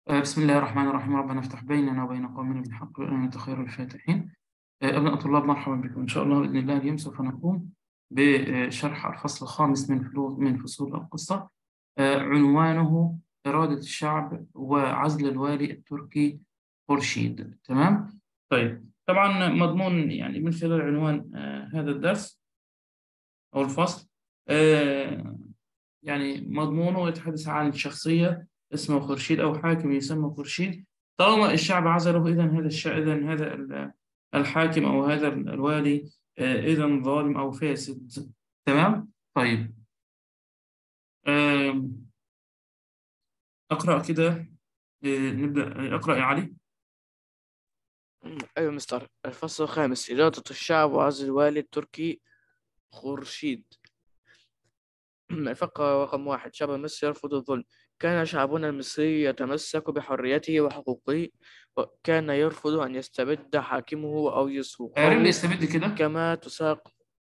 آه، بسم الله الرحمن الرحيم ربنا افتح بيننا وبين قومنا بالحق وأنت خير الفاتحين آه، أبناء الطلاب مرحبا بكم إن شاء الله بإذن الله اليوم سوف نقوم بشرح الفصل الخامس من فلو- من فصول القصة آه، عنوانه إرادة الشعب وعزل الوالي التركي خورشيد تمام؟ طيب طبعا مضمون يعني من خلال عنوان آه، هذا الدرس أو الفصل آه، يعني مضمونه يتحدث عن شخصية اسمه خورشيد أو حاكم يسمى خورشيد طالما الشعب عزله إذا هذا الشعب إذا هذا ال- الحاكم أو هذا الوالي آه، إذا ظالم أو فاسد تمام؟ طيب آم، أقرأ كده آه، نبدأ أقرأ يا علي مم. أيوة مستر الفصل الخامس إرادة الشعب وعزل الوالي التركي خورشيد الفقرة رقم واحد شعب مصر يرفض الظلم كان شعبنا المصري يتمسك بحريته وحقوقه وكان يرفض أن يستبد حاكمه أو عرب يسوقه يستبد كده كما تساق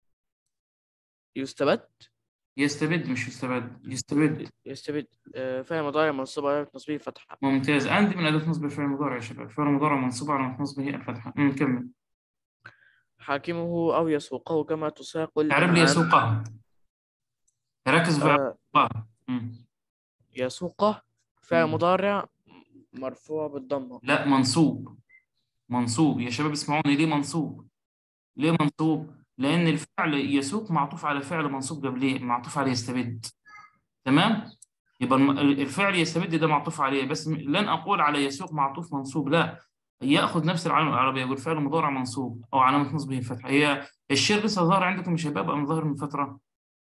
يستبد يستبد مش يستبد يستبد يستبد آه، فعل مضارع منصوب على تصبيح فتحة ممتاز عندي من أداة نصب الفعل المضارع يا شباب الفعل المضارع منصوب على نصبه الفتحة أمم، كمل حاكمه أو يسوقه كما تساق عرب لي الأنعام يسوقها ركز في آه، يسوقها أمم. يسوقه فعل مم. مضارع مرفوع بالضمة لا منصوب منصوب يا شباب اسمعوني ليه منصوب ليه منصوب لأن الفعل يسوق معطوف على فعل منصوب قبليه معطوف على يستبد تمام يبقى الم- الفعل يستبد ده معطوف عليه بس م- لن أقول على يسوق معطوف منصوب لا يأخذ نفس العلامة العربية يقول فعل مضارع منصوب أو علامة نصبه الفتحة هي الشير لسه ظاهر عندكم يا شباب أم ظاهر من فترة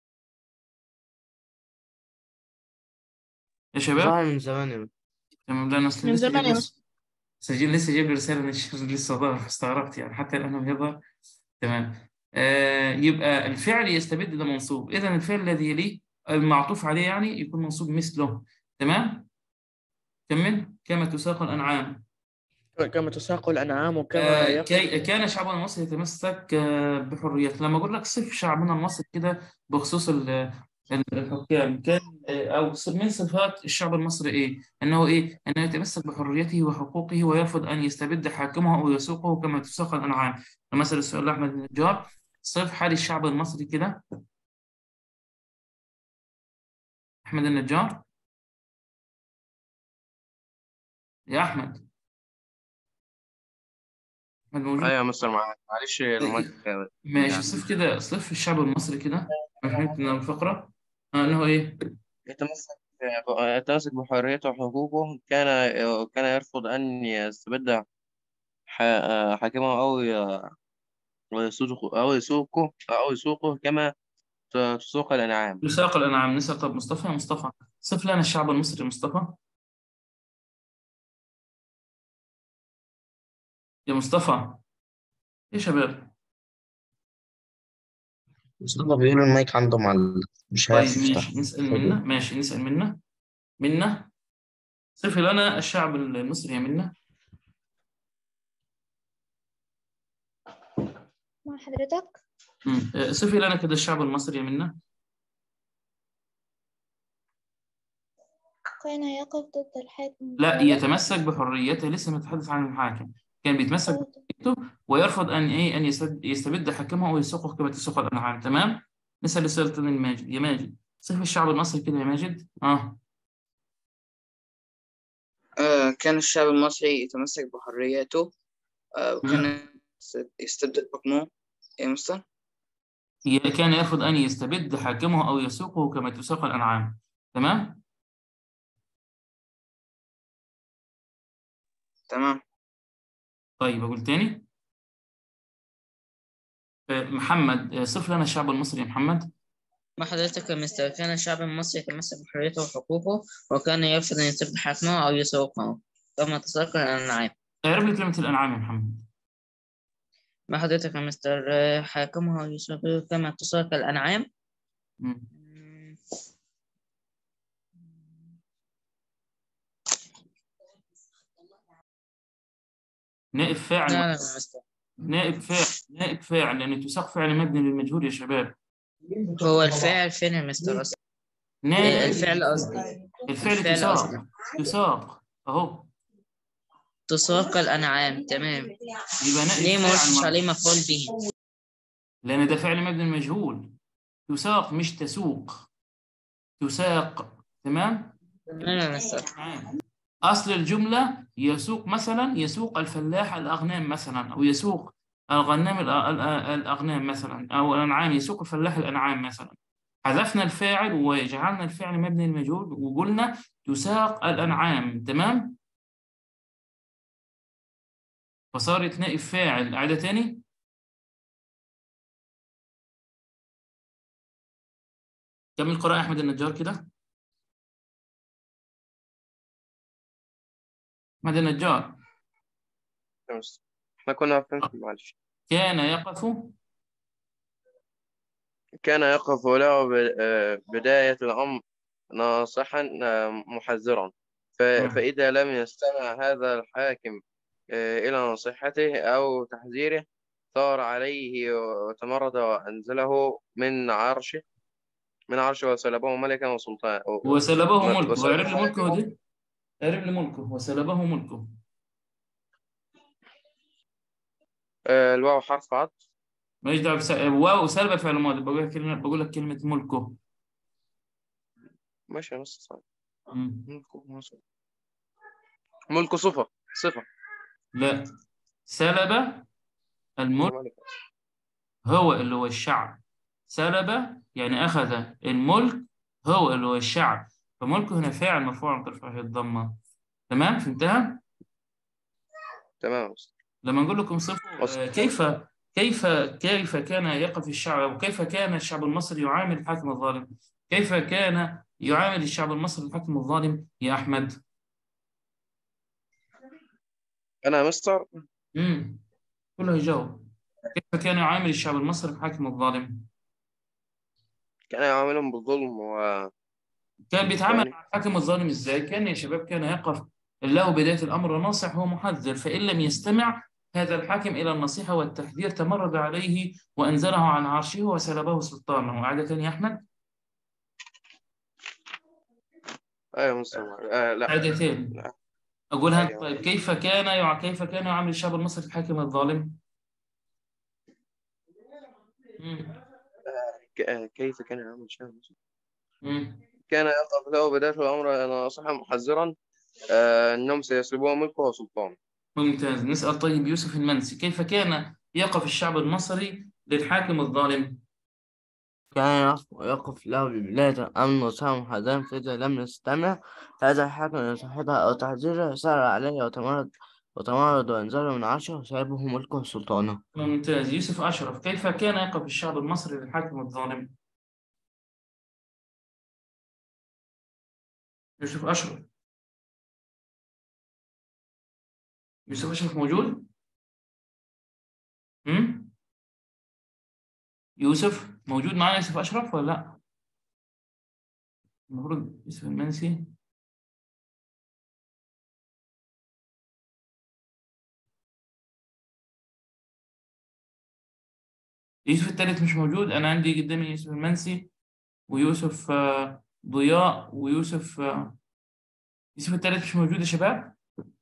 يا شباب ظهر من زمان يا تمام لا أنا أصل من لسه زمان جايب يا لسه سجل لسه جايب لي رسالة من الشير لسه ظاهر فاستغربت يعني حتى الآن لم يظهر تمام آه يبقى الفعل يستبد ده منصوب إذا الفعل الذي يليه المعطوف عليه يعني يكون منصوب مثله تمام كمل كما تساق الأنعام كما تساق الأنعام وكما آه، يق... كي كان شعبنا المصري يتمسك آه، بحريته لما اقول لك صف شعبنا المصري كده بخصوص ال- ال- الحكام كان آه، او ص- من صفات الشعب المصري ايه انه ايه انه يتمسك بحريته وحقوقه ويرفض ان يستبد حاكمه او يسوقه كما تساق الانعام مثلا السؤال لاحمد النجار صف حال الشعب المصري كده احمد النجار يا احمد احمد موجود ايوه يا مستر مع- معلش المايك ماشي يعني. صف كده صف الشعب المصري كده فهمت من الفقره آه، انه ايه يتمسك يتمسك بحريته وحقوقه كان كان يرفض أن يستبد ح- حاكمه أو ي- ويسوقه أو يسوقه أو يسوقه كما ت- تسوق الأنعام يساق الأنعام نسأل طب مصطفى يا مصطفى صف لنا الشعب المصري مصطفى يا مصطفى يا شباب مصطفى بيقول المايك عنده معلق مش طيب عارف يفتح ماشي نسأل منا ماشي نسأل منا منا صف لنا الشعب المصري يا منا مع حضرتك مم. آه، صفي لنا كده الشعب المصري يا منا كان يقف ضد الحاكم لا يتمسك بحريته لسه متحدث عن الحاكم كان بيتمسك بحريته ويرفض أن إيه أن يستبد, يستبد حاكمه ويسوقه كما تسوق الأنعام تمام نسأل السؤال الثاني لماجد يا ماجد صف الشعب المصري كده يا ماجد اه آه، كان الشعب المصري يتمسك بحريته آه، وكان يستبدل حكمه إيه مستر؟ ي- كان يرفض أن يستبد حاكمه أو يسوقه كما تساق الأنعام تمام تمام طيب أقول تاني آه، محمد آه، صف لنا الشعب المصري يا محمد ما حضرتك يا مستر كان الشعب المصري يتمسك بحريته وحقوقه وكان يرفض أن يستبد حاكمه أو يسوقه كما تساق الأنعام اعرف لي كلمة الأنعام يا محمد ما حضرتك يا مستر آه، حاكمه أو يسوقه كما تساق الأنعام مم. مم، نائب لا فاعل لا يا مستر نائب فاعل نائب فاعل لأن تساق فعل مبني للمجهول يا شباب هو الفاعل فين يا مستر أصلا نائب الفعل قصدي الفعل الفعل تساق قصدي تساق أهو تساق الأنعام تمام يبقى نائب ليه ما فاعل قلتش مرفوع. عليه مفعول به لأن ده فعل مبني المجهول تساق مش تسوق تساق تمام تمام يا مستر تمام. أصل الجملة يسوق مثلا يسوق الفلاح الأغنام مثلا أو يسوق الغنام الأ- الأ- الأغنام مثلا أو الأنعام يسوق الفلاح الأنعام مثلا حذفنا الفاعل وجعلنا الفعل مبني المجهول وقلنا تساق الأنعام تمام فصارت نائب فاعل أعيدها تاني كمل قراءة أحمد النجار كده أحمد النجار يا مستر احنا كنا واقفين في- معلش كان يقف كان يقف له ب- آه، بداية الأمر ناصحا آه، محذرا ف- مم. فإذا لم يستمع هذا الحاكم آه، إلى نصيحته أو تحذيره ثار عليه وتمرد وأنزله من عرشه من عرشه وسلبه ملكا وسلطانا وسلبه و- ملكه وسلبه وعرف لي ملكه دي عرف لي ملكه وسلبه ملكه آه، الواو حرف عطف ماليش دعوه بس واو سلب فعل ماضي بقول لك كلمه بقول لك كلمه ملكه ماشي يا مستر صحيح مم. ملكه مصر. ملك صفة صفة لا سلب الملك ملك. هو اللي هو الشعب سلب يعني أخذ الملك هو اللي هو الشعب فملكه هنا فاعل مرفوع ترفعه الضمة تمام فهمتها؟ تمام يا مستر لما نقول لكم صفوا أصل. آه، كيف كيف كيف كان يقف الشعب أو كيف كان الشعب المصري يعامل الحاكم الظالم؟ كيف كان يعامل الشعب المصري الحاكم الظالم يا أحمد؟ أنا يا مستر امم كله يجاوب كيف كان يعامل الشعب المصري الحاكم الظالم؟ كان يعاملهم بالظلم و كان بيتعامل يعني- مع الحاكم الظالم ازاي؟ كان يا شباب كان يقف له بداية الأمر ناصح ومحذر فإن لم يستمع هذا الحاكم إلى النصيحة والتحذير تمرد عليه وأنزله عن عرشه وسلبه سلطانه عادة يا أحمد أيوة يا مستر آه لا عادتين لا. أقولها أيوة. طيب كيف كان يع... كيف كان يعامل الشعب المصري الحاكم الظالم؟ مم. ك- آه، كيف كان يعمل شيء مم. كان يقف له بداية الأمر ناصحا محذرا آه أنهم سيسلبون ملكه وسلطانه ممتاز نسأل طيب يوسف المنسي كيف كان يقف الشعب المصري للحاكم الظالم؟ كان يقف- يقف له ببداية الأمر وسام حزام فإذا لم يستمع هذا الحاكم لنصيحته أو تحذيره سار عليه وتمرد وتمرد وأنزله من عرشه وسلبه ملكه وسلطانه ممتاز يوسف أشرف كيف كان يقف الشعب المصري للحاكم الظالم؟ يوسف أشرف يوسف أشرف موجود؟ هم؟ يوسف موجود معنا يوسف أشرف ولا لا؟ المفروض يوسف المنسي يوسف الثالث مش موجود أنا عندي قدامي يوسف المنسي ويوسف آه، ضياء ويوسف آه، يوسف الثالث مش موجود يا شباب؟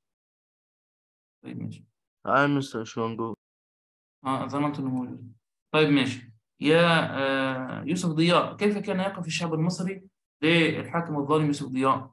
طيب ماشي أنا مستر شونجو اه ظننت انه موجود طيب ماشي يا آه يوسف ضياء كيف كان يقف الشعب المصري للحاكم الظالم يوسف ضياء؟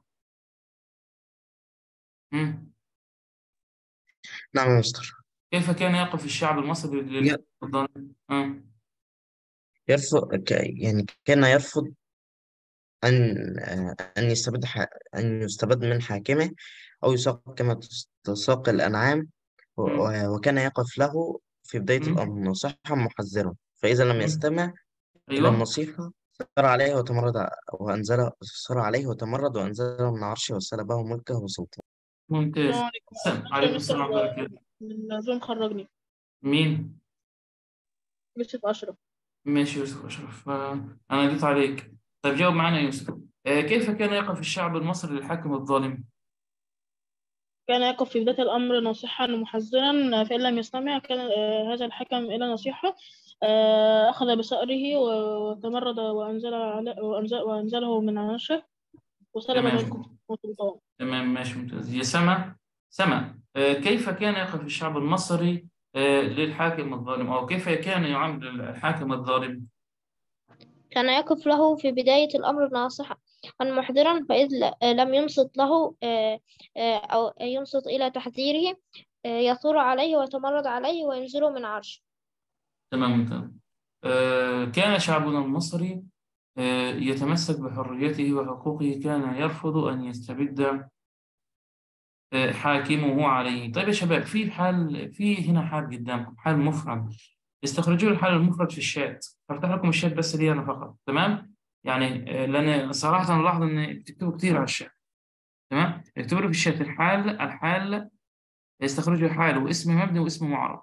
مم. نعم يا مستر كيف كان يقف الشعب المصري للحاكم الظالم؟ آه. يرفض ك- يعني كان يرفض أن آه، أن يستبد ح- أن يستبد من حاكمه أو يساق كما تس- تساق الأنعام و- مم. و- وكان يقف له في بداية مم. الأمر ناصحا محذرا فإذا لم مم. يستمع إلى ايوه النصيحة سار عليه وتمرد ع- وأنزل سار عليه وتمرد وأنزله من عرشه وسلبه ملكه وسلطانه ممتاز السلام عليكم السلام عليكم السلام ورحمة الله وبركاته من زوم خرجني مين؟ يوسف أشرف ماشي يوسف أشرف آه. أنا جيت عليك طيب جاوب معنا يوسف آه كيف كان يقف الشعب المصري للحاكم الظالم؟ كان يقف في بداية الأمر ناصحا ومحذرا فإن لم يستمع كان آه، هذا الحكم إلى نصيحة آه، أخذ بثأره وتمرد وأنزل على وأنزل وأنزله من عرشه وسلب تمام. ملكه وسلطانه تمام تمام ماشي ممتاز يا سما سما آه، كيف كان يقف الشعب المصري آه، للحاكم الظالم أو كيف كان يعامل الحاكم الظالم كان يقف له في بداية الأمر ناصحا محضرا فإذ ل- لم ينصت له آه، آه، أو ينصت إلى تحذيره آه، يثور عليه ويتمرد عليه وينزله من عرشه تمام ممتاز آه، كان شعبنا المصري آه، يتمسك بحريته وحقوقه كان يرفض أن يستبد آه، حاكمه عليه طيب يا شباب في حال في هنا حال قدامكم حال مفرد استخرجوا الحال المفرد في الشات هفتح لكم الشات بس لي أنا فقط تمام يعني آه، لأن صراحة أنا لاحظ إن بتكتبوا كتير على الشات تمام اكتبوا لي في الشات الحال الحال استخرجوا حال واسم مبني واسم معرب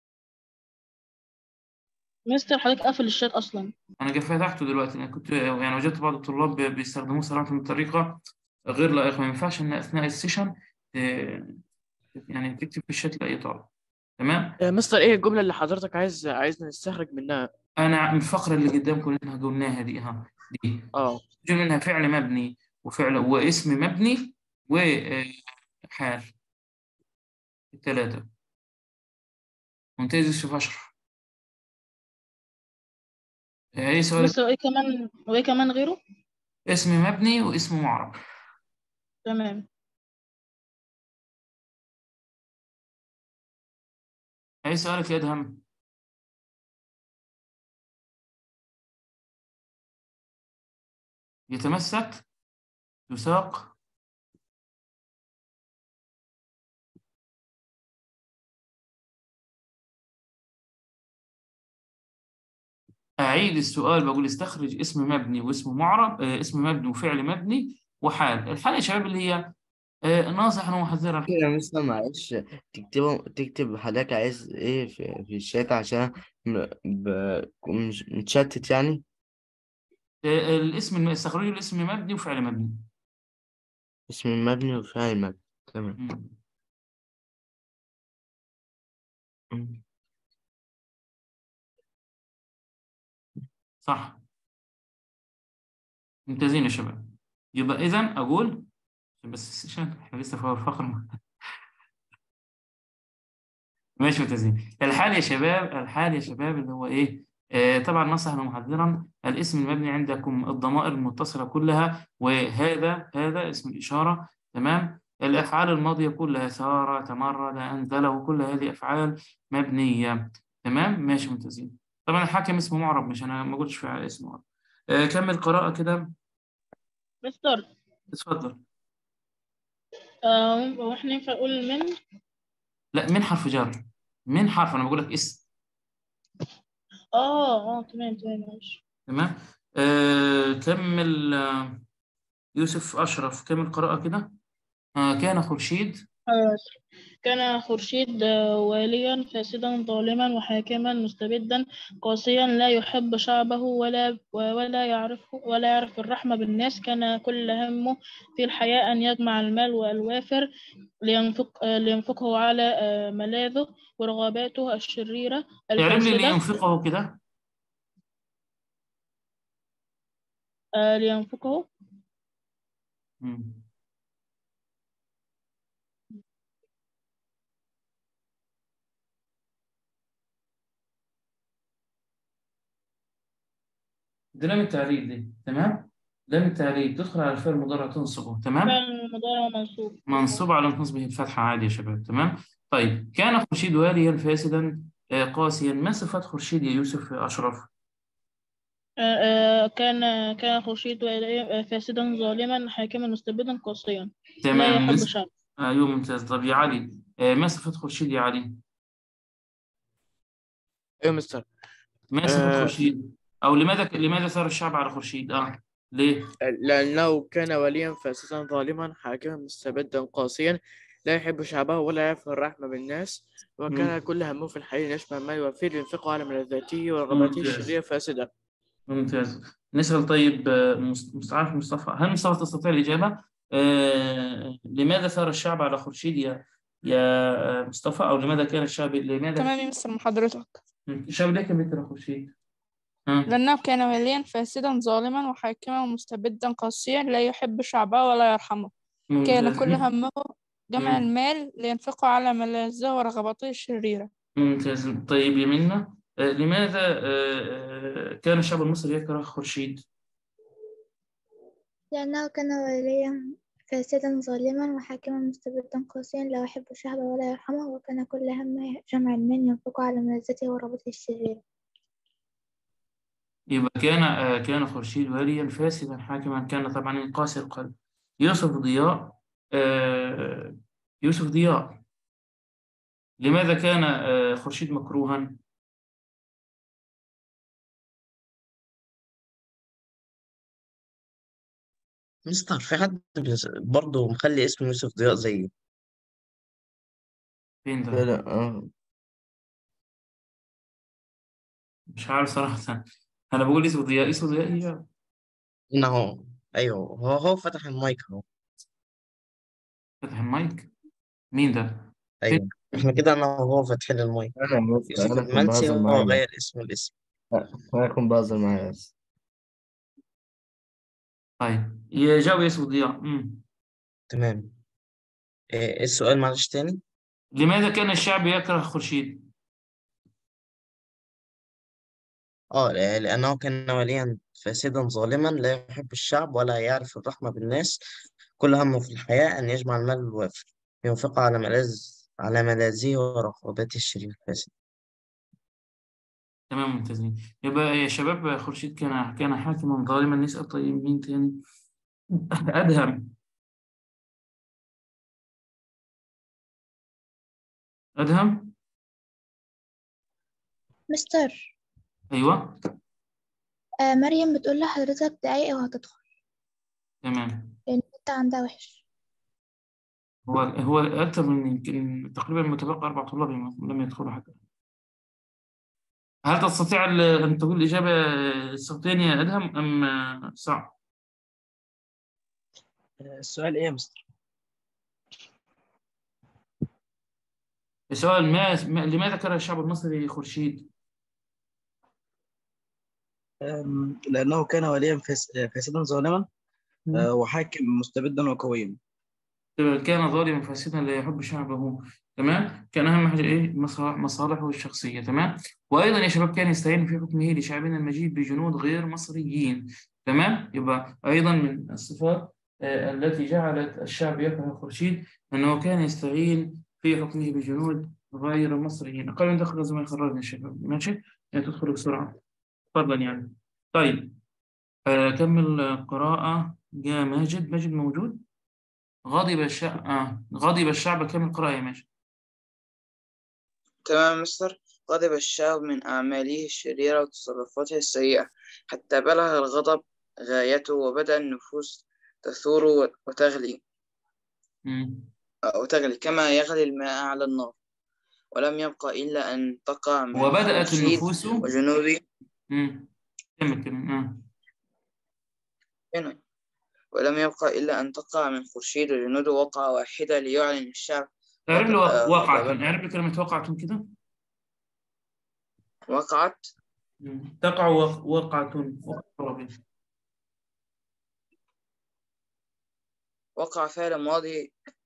مستر حضرتك قافل الشات أصلا انا جا فتحته دلوقتي انا كنت يعني وجدت بعض الطلاب بي- بيستخدموه صراحه بطريقه غير لائقه ما ينفعش ان اثناء السيشن ت- يعني تكتب في الشات لاي طالب تمام آه، مستر ايه الجملة اللي حضرتك عايز عايزنا نستخرج منها انا من الفقره اللي قدامكم اللي احنا قلناها دي ها دي اه جو منها فعل مبني وفعل واسم مبني وحال الثلاثه ممتاز يوسف اشرف ايه سؤال مستر وإيه كمان وإيه كمان غيره اسم مبني واسم معرب تمام ايه سؤالك يا ادهم يتمسك يساق أعيد السؤال بقول استخرج اسم مبني واسم معرب آه، اسم مبني وفعل مبني وحال الحال يا شباب اللي هي آه، ناصحا ومحذرا كده مستر معلش تكتبه تكتب حضرتك عايز ايه في, في الشات عشان م- ب- مش متشتت يعني آه، الاسم الم- استخرجوا الاسم مبني وفعل مبني اسم مبني وفاعل مبني تمام مم. مم. صح ممتازين يا شباب يبقى إذا أقول بس السيشن احنا لسه في الفقرة ماشي ممتازين الحال يا شباب الحال يا شباب اللي هو ايه آه طبعا نصحا ومحذرا الاسم المبني عندكم الضمائر المتصلة كلها وهذا هذا اسم الإشارة تمام الأفعال الماضية كلها سار تمرد أنزله كل هذه أفعال مبنية تمام ماشي ممتازين طبعا الحاكم اسمه معرب مش أنا ما قلتش فعل اسمه معرب آه كمل قراءة كده مستر اتفضل آه هو احنا ينفع نقول من لا من حرف جر من حرف أنا بقول لك اسم اه اه تمام تمام ماشي تمام آه كمل آه يوسف أشرف كمل قراءة كده آه كان خورشيد آه، كان خورشيد آه، واليا فاسدا ظالما وحاكما مستبدا قاسيا لا يحب شعبه ولا ولا يعرف ولا يعرف الرحمة بالناس كان كل همه في الحياة أن يجمع المال والوافر لينفق آه، لينفقه على آه، ملاذه ورغباته الشريرة اعرف لي الفاسدة لينفقه كده آه، لينفقه مم. دي لام التعريف دي تمام لام التعريف تدخل على الفعل المضارع تنصبه تمام فعل مضارع منصوب منصوب على نصبه الفتحة عادي يا شباب تمام طيب كان خورشيد واليا فاسدا آه، قاسيا ما صفات خورشيد يا يوسف يا أشرف آه، آه، كان كان خورشيد واليا آه، فاسدا ظالما حاكما مستبدا قاسيا لا تمام يحب مس- شعبه أيوه ممتاز طب يا علي آه، ما صفات خورشيد يا علي ايه مستر ما صفات آه. خورشيد أو لماذا لماذا ثار الشعب على خورشيد آه ليه لأنه كان وليا فاسدا ظالما حاكما مستبدا قاسيا لا يحب شعبه ولا يعرف الرحمة بالناس وكان كل همه في الحياة أن يجمع المال والوفير ينفقه على ملذاته ورغباته ممتاز. الشريرة فاسدة ممتاز نسأل طيب آه، مس- مستعار مصطفى هل مصطفى تستطيع الإجابة؟ آه، لماذا ثار الشعب على خورشيد يا يا آه، مصطفى أو لماذا كان الشعب لماذا تمام يا مستر محضرتك الشعب ليه كان بيكره خورشيد؟ ها لأنه كان وليا فاسدا ظالما وحاكما مستبدا قاسيا لا يحب شعبه ولا يرحمه كان ممتاز كل همه جمع مم. المال لينفقه على ملاذه ورغباته الشريرة ممتاز طيب يا منى آه، لماذا آه، آه، كان الشعب المصري يكره خورشيد؟ لأنه كان واليا فاسدا ظالما وحاكما مستبدا قاسيا لا يحب شعبه ولا يرحمه وكان كل همه جمع المال ينفقه على ملذته ورغبته الشريرة يبقى كان آه، كان خورشيد واليا فاسدا حاكما كان طبعا قاسي القلب يوسف ضياء آه، يوسف ضياء لماذا كان آه، خورشيد مكروها؟ مستر في حد بس- برضه مخلي اسمه يوسف ضياء زيه فين ده؟ كده اه مش عارف صراحة أنا بقول يوسف ضياء يوسف ضياء هي هنا هو أيوه هو هو فتح المايك أهو فتح المايك مين ده؟ أيوه إحنا كده أنا وهو فاتحين المايك أنا يا مستر يوسف أنا كنت المنسي بهزر هو معايا غير اسمه الاسم أنا كنت بهزر معايا بس طيب يجاوب يوسف ضياء مم. تمام إيه السؤال معلش تاني لماذا كان الشعب يكره خورشيد؟ اه لا- لأنه كان وليا فاسدا ظالما لا يحب الشعب ولا يعرف الرحمة بالناس كل همه في الحياة أن يجمع المال الوافر ينفقه على ملاذ على ملاذه ورغباته الشرير الفاسد تمام ممتازين يبقى يا شباب خورشيد كان كان حاكما ظالما نسأل طيب مين تاني؟ أدهم أدهم مستر أيوه آه مريم بتقول لحضرتك دقايق وهتدخل تمام لأن النت عندها وحش هو هو أكثر من يمكن تقريبا متبقى أربع طلاب لم يدخلوا حتى هل تستطيع ال- أن تقول الإجابة الصوتية يا أدهم أم صعب؟ السؤال ايه يا مستر؟ السؤال ما ما- لماذا كره الشعب المصري خورشيد؟ أم، لأنه كان وليا فاس- فاسدا ظالما آه، وحاكم مستبدا وقويا كان ظالما فاسدا لا يحب شعبه تمام كان اهم حاجه ايه مصالح- مصالحه الشخصيه تمام وايضا يا شباب كان يستعين في حكمه لشعبنا المجيد بجنود غير مصريين تمام يبقى ايضا من الصفات آه، التي جعلت الشعب يكره خورشيد انه كان يستعين في حكمه بجنود غير مصريين اقل من دخل لازم يخرجنا يا شباب ماشي يعني تدخلوا بسرعه تفضل يعني طيب آه، كمل قراءه جاء ماجد ماجد موجود غضب الشعب آه. غضب الشعب كم القراءة يا ماشي تمام مستر غضب الشعب من أعماله الشريرة وتصرفاته السيئة حتى بلغ الغضب غايته وبدأ النفوس تثور وتغلي مم. وتغلي كما يغلي الماء على النار ولم يبقى إلا أن تقع من وبدأت خورشيد النفوس وجنوده مم. كمل كمل آه. هنا ولم يبقى إلا أن تقع من خورشيد وجنوده وقعة واحدة ليعلن الشعب اعرب لي آه، وقعة غضبا. اعرب لي كلمة وقعة كده وقعت مم. تقع وق- وقعة وقعة. وقع فعل ماضي